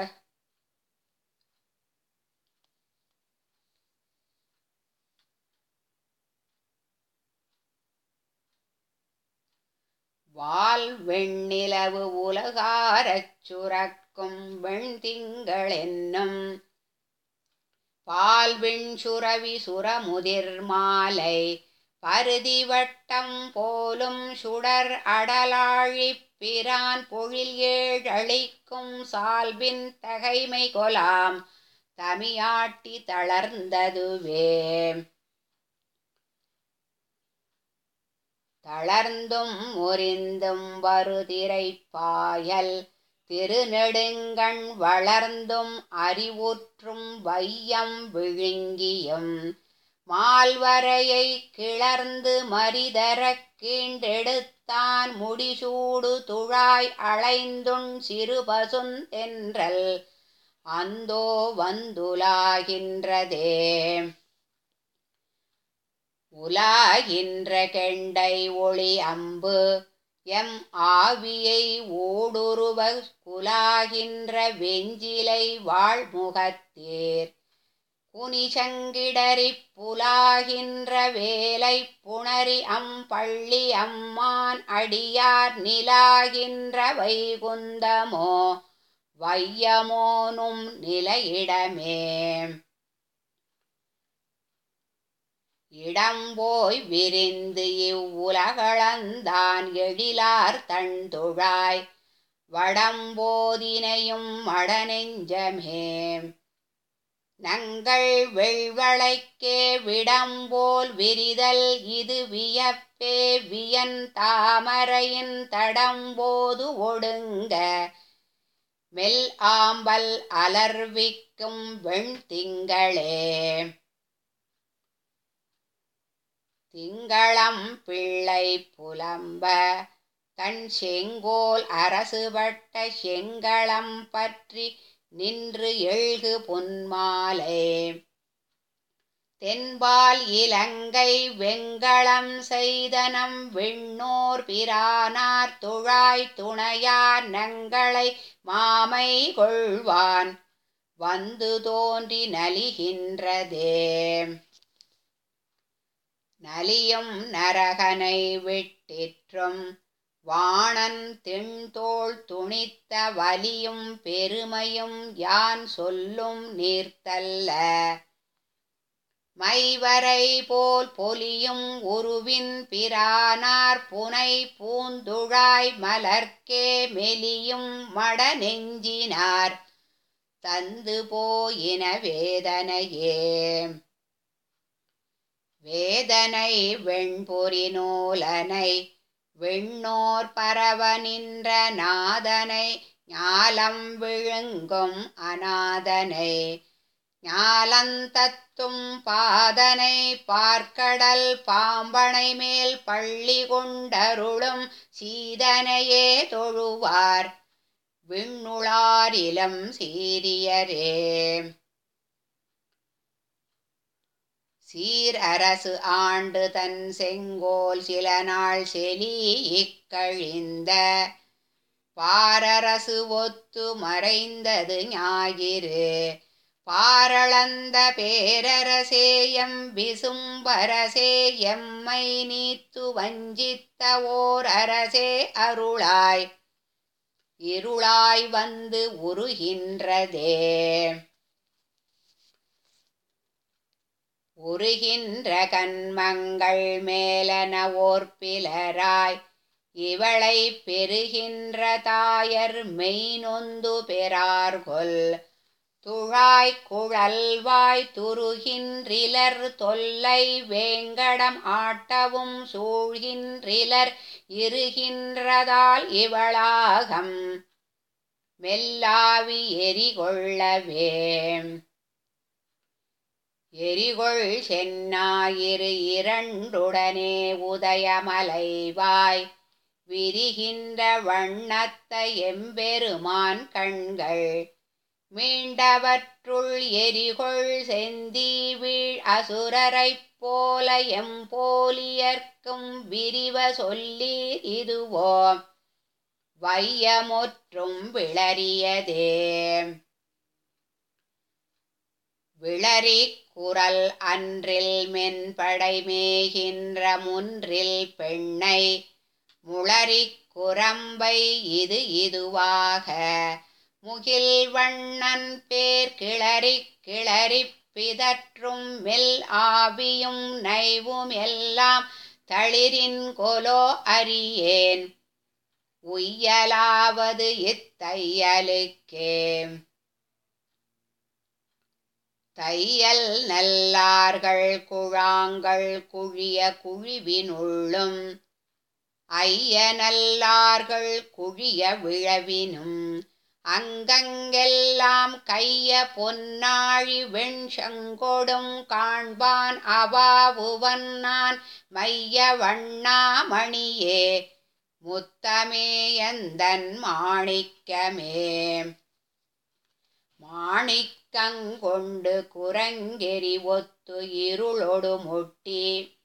வால் வெண்ணிலவு உலகாரச் சுரக்கும் வெண்திங்களென்னும் பால் வெண்சுரவி சுரமுதிர் மாலை பருதி வட்டம் போலும் சுடர் அடலாழிப் பிரான் பொழில் ஏழளிக்கும் சால்பின் தகைமை கொலாம் தமியாட்டி தளர்ந்ததுவே தளர்ந்தும் முறிந்தும் வருதிரை பாயல் திருநெடுங்கண் வளர்ந்தும் அறிவுற்றும் வையம் விழுங்கியும் மால்வரையை கிளர்ந்து மரிதரக் கீண்டெடுத்தான் முடிசூடு துழாய் அளைந்துண் சிறுபசுந் தென்றல் அந்தோ வந்துலாகின்றதே உலாகின்ற கெண்டை ஒளி அம்பு எம் ஆவியை ஊடுருவ குலாகின்ற வெஞ்சிலை வாழ்முகத்தேர் குனிசங்கிடரிப் புலாகின்ற வேலை புணரி அம்பள்ளி அம்மான் அடியார் நிலாகின்ற வைகுந்தமோ வையமோனும் நிலையிடமே இடம்போய் விரிந்து இவ்வுலகளந்தான் எழிலார் தண்டுழாய் வடம்போதினையும் மடநெஞ்சமே நங்கள் வெள்வளைக்கே விடம்போல் விரிதல் இது வியப்பே வியன் தாமரையின் தடம்போது ஒடுங்க மெல் ஆம்பல் அலர்விக்கும் வெண்திங்களே திங்களம் பிள்ளை புலம்ப தன் செங்கோல் அரசுபட்ட செங்களம் பற்றி நின்று எழுகு பொன்மாலை தென்பால் இலங்கை வெங்களம் செய்தனம் விண்ணோர் பிரானார் துழாய் துணையார் நங்களை மாமை கொள்வான் வந்து தோன்றி நலிகின்றதே நலியும் நரகனை விட்டிற்றும் வாணன் திண்தோள் துணித்த வலியும் பெருமையும் யான் சொல்லும் நீர்த்தல்ல மைவரை போல் பொலியும் உருவின் பிரானார் புனை பூந்துழாய் மலர்க்கே மெலியும் மட நெஞ்சினார் தந்து போயின வேதனையே வேதனை வெண்பொறி நூலனை விண்ணோர் பரவ நின்ற நாதனை ஞாலம் விழுங்கும் அநாதனை ஞாலந்தத்தும் பாதனை பார்க்கடல் பாம்பனை மேல் பள்ளி கொண்டருளும் சீதனையே தொழுவார் விண்ணுளாரிலம் சீரியரே சீர் அரசு ஆண்டு தன் செங்கோல் சில நாள் செலி இக்கழிந்த பாரரசு ஒத்து மறைந்தது ஞாயிறு பாரளந்த பேரரசேயம் விசும்பரசே எம்மை நீத்து வஞ்சித்த ஓர் அரசே அருளாய் இருளாய் வந்து உருகின்றதே உருகின்ற கண்மங்கள் மேலன ஓர்பிலராய் இவளை பெறுகின்ற தாயர் மெய்நொந்து பெறார்கொல் துழாய் குழல்வாய் துருகின்றிலர் தொல்லை வேங்கடம் ஆட்டவும் சூழ்கின்றிலர் இருகின்றதால் இவளாகம் மெல்லாவி எரிகொள்ளவே எரிகொள் சென்னாயிரு இரண்டுடனே உதயமலைவாய் விரிகின்ற வண்ணத்த எம்பெருமான் கண்கள் மீண்டவற்றுள் எரிகொள் செந்தி வீழ் அசுரரைப் போல எம்போலியர்க்கும் விரிவ சொல்லீர் இதுவோ வையமுற்றும் விளரியதே விளரி குரல் அன்றில் மென்படை மேகின்ற முன்றில் பெண்ணை முளரி குரம்பை இது இதுவாக முகில் வண்ணன் பேர் கிளறி கிளறி பிதற்றும் மெல் ஆவியும் நைவும் எல்லாம் தளிரின் கொலோ அறியேன் உய்யலாவது இத்தையலுக்கே தையல் நல்லார்கள் குழாங்கள் குழிய குழிவினுள்ளும் ஐய நல்லார்கள் குழிய விழவினும் அங்கங்கெல்லாம் கைய பொன்னாழி வெண்சங்கொடும் காண்பான் அவாவுவன் நான் மைய வண்ணாமணியே முத்தமே எந்தன் மாணிக்கமே மாணிக்கங்கொண்டு குரங்கெரி ஒத்து இருளொடு முட்டி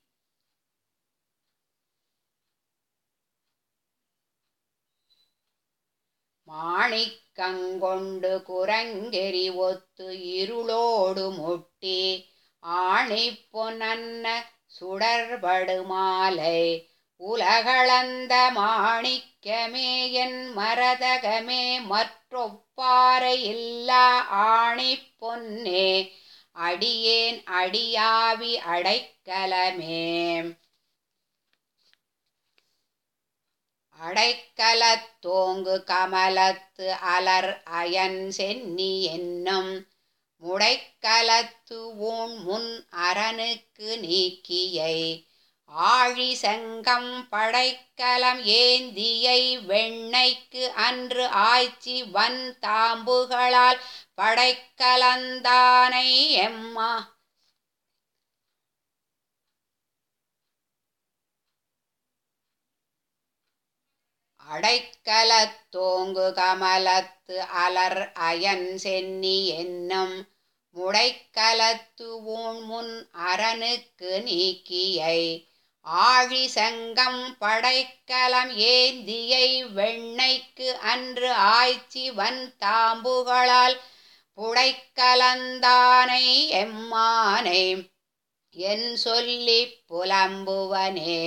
மாணிக்கங்கொண்டு குரங்கெரி ஒத்து இருளோடு முட்டி ஆணி பொன்னன்ன சுடர்படு மாலை உலகளந்த மாணிக்கமே என் மரதகமே மற்றொப்பாறை இல்லா ஆணி பொன்னே அடியேன் அடியாவி அடைக்கலமே அடைக்கலத்தோங்கு கமலத்து அலர் அயன் சென்னி என்னும் முடைக்கலத்து ஊன் முன் அரனுக்கு நீக்கியை ஆழி சங்கம் படைக்கலம் ஏந்தியை வெண்ணைக்கு அன்று ஆய்ச்சி வன் தாம்புகளால் படைக்கலந்தானை எம்மா அடைக்கலத்தோங்கு கமலத்து அலர் அயன் சென்னி என்னும் முடைக்கலத்து ஊன் முன் அரனுக்கு நீக்கியை ஆழி சங்கம் படைக்கலம் ஏந்தியை வெண்ணைக்கு அன்று ஆய்ச்சி வன் தாம்புகளால் புடைக்கலந்தானை எம்மானை என் சொல்லி புலம்புவனே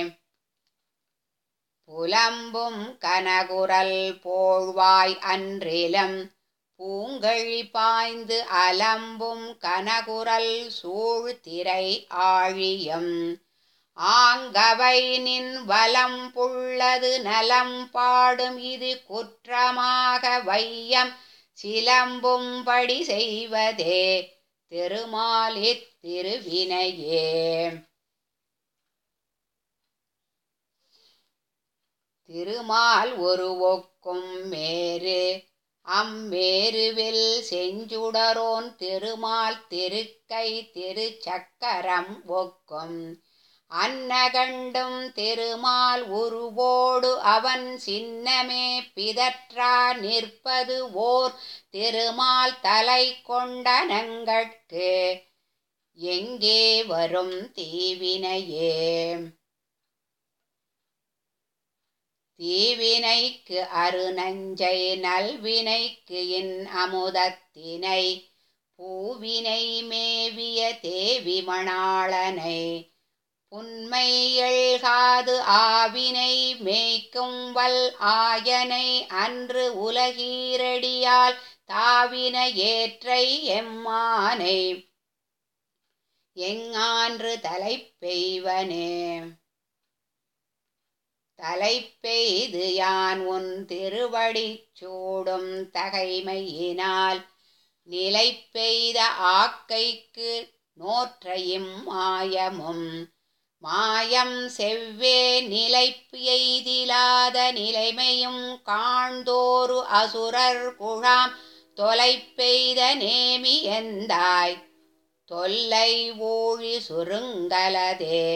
புலம்பும் கனகுரல் போழ்வாய் அன்றிலம் பூங்கழி பாய்ந்து அலம்பும் கனகுரல் சூழ்திரை ஆழியம் ஆங்கவை நின் வலம் புள்ளது நலம் பாடும் இது குற்றமாக வையம் சிலம்பும்படி செய்வதே திருமாலித் திருவினையே திருமால் ஒரு ஒக்கும் மேரு அம்மேருவில் செஞ்சுடரோன் திருமால் திருக்கை திருச்சக்கரம் ஒக்கும் அன்னகண்டும் திருமால் உருவோடு அவன் சின்னமே பிதற்றா நிற்பது ஓர் திருமால் தலை கொண்டனங்கட்கு எங்கே வரும் தீவினையே தீவினைக்கு அருநஞ்சை நல்வினைக்கு இன் அமுதத்தினை பூவினை மேவிய தேவி மணாளனை புன்மை எழுகாது ஆவினை மேய்க்கும் வல் ஆயனை அன்று உலகீரடியால் தாவின ஏற்றை எம்மானை எங்கான்று தலைப்பெய்வனே தலைப்பெய்து யான் உன் திருவடிச் சூடும் தகைமையினால் நிலை பெய்த ஆக்கைக்கு நோற்றையும் மாயமும் மாயம் செவ்வே நிலைப்பு எய்திலாத நிலைமையும் காண்தோறு அசுரர் குழாம் தொலை பெய்த நேமி எந்தாய் தொல்லை ஊழி சுருங்கலதே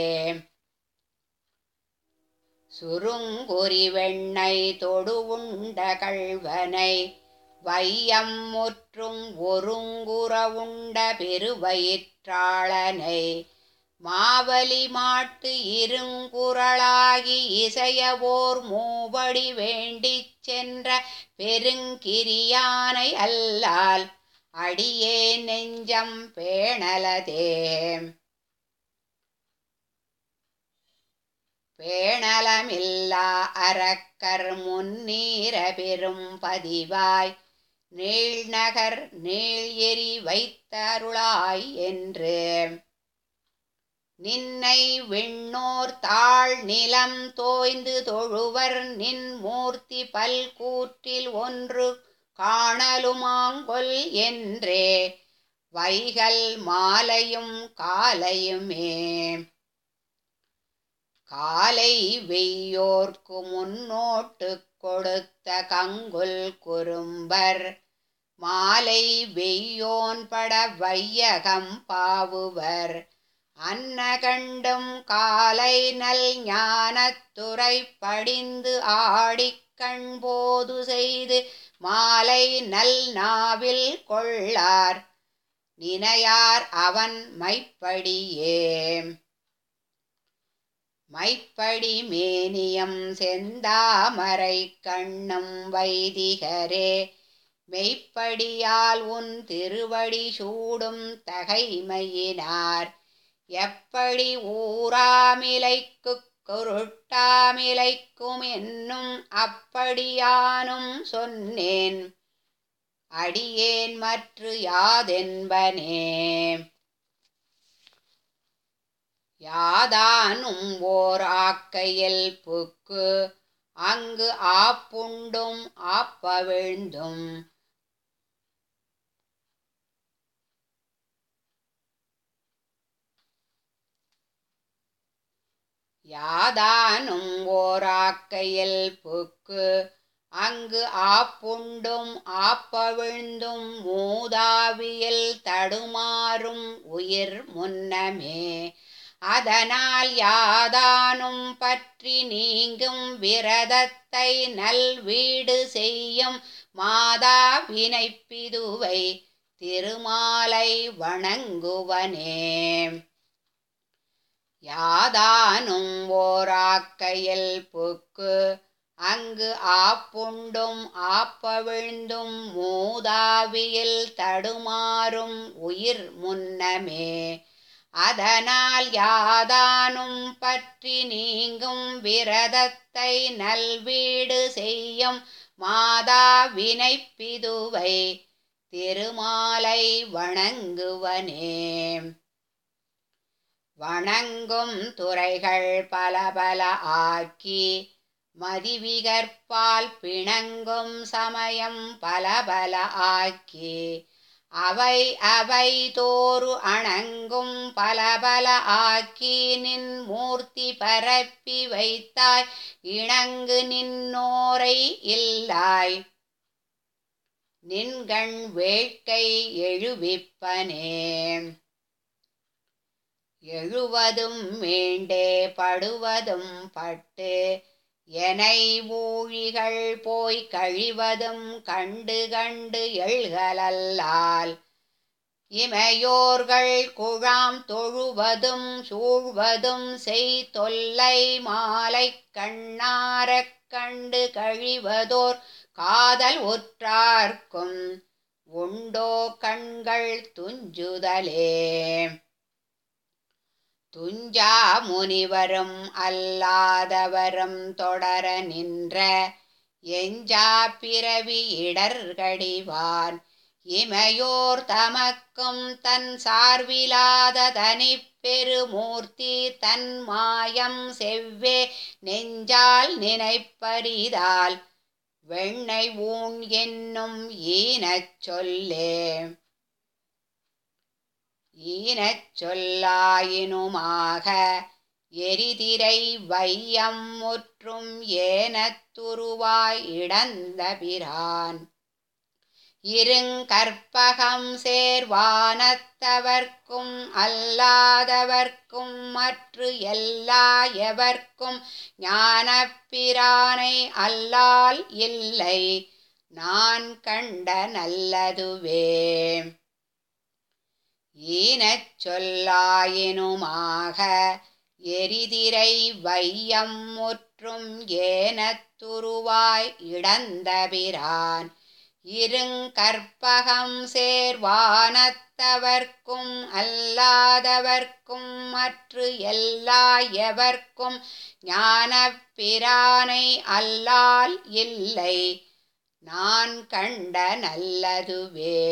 சுருங்குரி வெண்ணை தொடு உண்ட கள்வனை வையம் முற்றும் ஒருங்குற உண்ட பெருவயிற்றாளனை மாவலி மாட்டு இருங்குரலாகி இசையவோர் மூவடி வேண்டிச் சென்ற பெருங்கிரியானை அல்லால் அடியே நெஞ்சம் பேணலதே பேணலமில்லா அரக்கர் முன்னீர பெரும் பதிவாய் நீள்நகர் நீள் எரி வைத்தருளாய் என்று நின்னை விண்ணோர் தாழ் நிலம் தோய்ந்து தொழுவர் நின் மூர்த்தி பல்கூற்றில் ஒன்று காணலுமாங்கொல் என்றே வைகல் மாலையும் காலையுமே காலை வெய்யோர்க்கு முன்னோட்டு கொடுத்த கங்குல் குறும்பர் மாலை வெய்யோன் பட வையகம் பாவுவர் அன்னகண்டும் காலை நல் ஞானத்துறை படிந்து ஆடிக் கண்போது செய்து மாலை நல் நாவில் கொள்ளார் நினையார் அவன் மைப்படியே மைப்படி மேனியம் செந்தாமரை கண்ணும் வைதிகரே மெய்ப்படியால் உன் திருவடி சூடும் தகைமையினார் எப்படி ஊராமிலைக்கு குருட்டாமிலைக்கும் என்னும் அப்படியானும் சொன்னேன் அடியேன் மற்று யாதென்பனே யாதானும் ஓர் ஆக்கையில் புக்கு அங்கு ஆப்புண்டும் ஆப்பவிழ்ந்தும் யாதானும் ஓராக்கையில் புக்கு அங்கு ஆப்புண்டும் ஆப்பவிழ்ந்தும் மூதாவியில் தடுமாறும் உயிர் முன்னமே அதனால் யாதானும் பற்றி நீங்கும் விரதத்தை நல் வீடு செய்யும் மாதா வினைப்பிதுவை திருமாலை வணங்குவனே யாதானும் ஓராக்கையில் புக்கு அங்கு ஆப்புண்டும் ஆப்பவிழ்ந்தும் மூதாவியில் தடுமாறும் உயிர் முன்னமே அதனால் யாதானும் பற்றி நீங்கும் விரதத்தை நல்வீடு செய்யும் மாதா வினைப்பிதுவை திருமாலை வணங்குவனே வணங்கும் துறைகள் பல பல ஆக்கி மதிவிகற்பால் பிணங்கும் சமயம் பல பல ஆக்கி அவை அவை தோறு அணங்கும் பல பல ஆக்கி நின் மூர்த்தி பரப்பி வைத்தாய் இணங்கு நின்னோரை இல்லாய் நின்கண் வேட்கை எழுவிப்பனே எழுவதும் மீண்டே படுவதும் பட்டு எனை ஊழிகள் போய் கழிவதும் கண்டு கண்டு எழுகலல்லால் இமையோர்கள் குழாம் தொழுவதும் சூழ்வதும் செய் தொல்லை மாலை கண்ணாரக் கண்டு கழிவதோர் காதல் ஒற்றார்க்கும் உண்டோ கண்கள் துஞ்சுதலே துஞ்சா முனிவரும் அல்லாதவரும் தொடர நின்ற எஞ்சா பிறவி இடர்கடிவான் இமையோர் தமக்கும் தன் சார்பிலாத தனிப்பெருமூர்த்தி தன் மாயம் செவ்வே நெஞ்சால் நினைப்பரிதால் வெண்ணை ஊன் என்னும் ஈனச் சொல்லே ஈனச் சொல்லாயினுமாக எரிதிரை வையம் முற்றும் ஏனத்துருவாய் இடந்த பிரான் இருங்கற்பகம் சேர்வானத்தவர்க்கும் அல்லாதவர்க்கும் மற்று எல்லா எவர்க்கும் ஞானப்பிரானை அல்லால் இல்லை நான் கண்ட நல்லதுவே ஈனச் சொல்லாயினுமாக எரிதிரை வையம் முற்றும் ஏனத்துருவாய் இடந்த பிரான் இருங்கற்பகம் சேர்வானத்தவர்க்கும் அல்லாதவர்க்கும் மற்று எல்லா எவர்க்கும் ஞானப்பிரானை அல்லால் இல்லை நான் கண்ட நல்லதுவே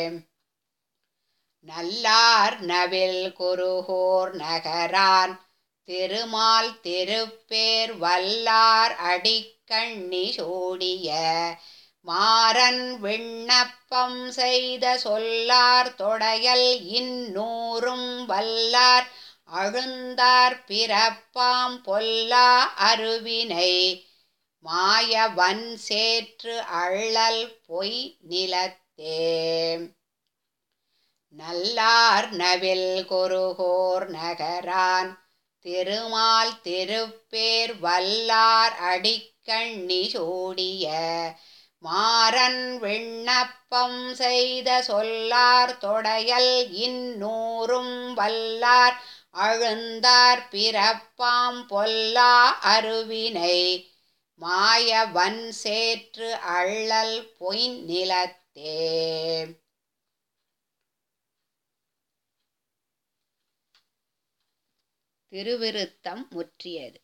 நல்லார் நவில் குருகூர் நகரான் திருமால் திருப்பேர் வல்லார் அடிக்கண்ணி சூடிய மாறன் விண்ணப்பம் செய்த சொல்லார் தொடையல் இன்னூறும் வல்லார் அழுந்தார் பிறப்பாம் பொல்லா அருவினை மாயவன் சேற்று அள்ளல் பொய் நிலத்தே நல்லார் நவில் குருகோர் நகரான் திருமால் திருப்பேர் வல்லார் அடிக்கண்ணி சூடிய மாறன் விண்ணப்பம் செய்த சொல்லார் தொடையல் இன்னூறும் வல்லார் அழுந்தார் பிறப்பாம் பொல்லா அருவினை மாயவன் சேற்று அள்ளல் பொய் நிலத்தே திருவிருத்தம் முற்றியது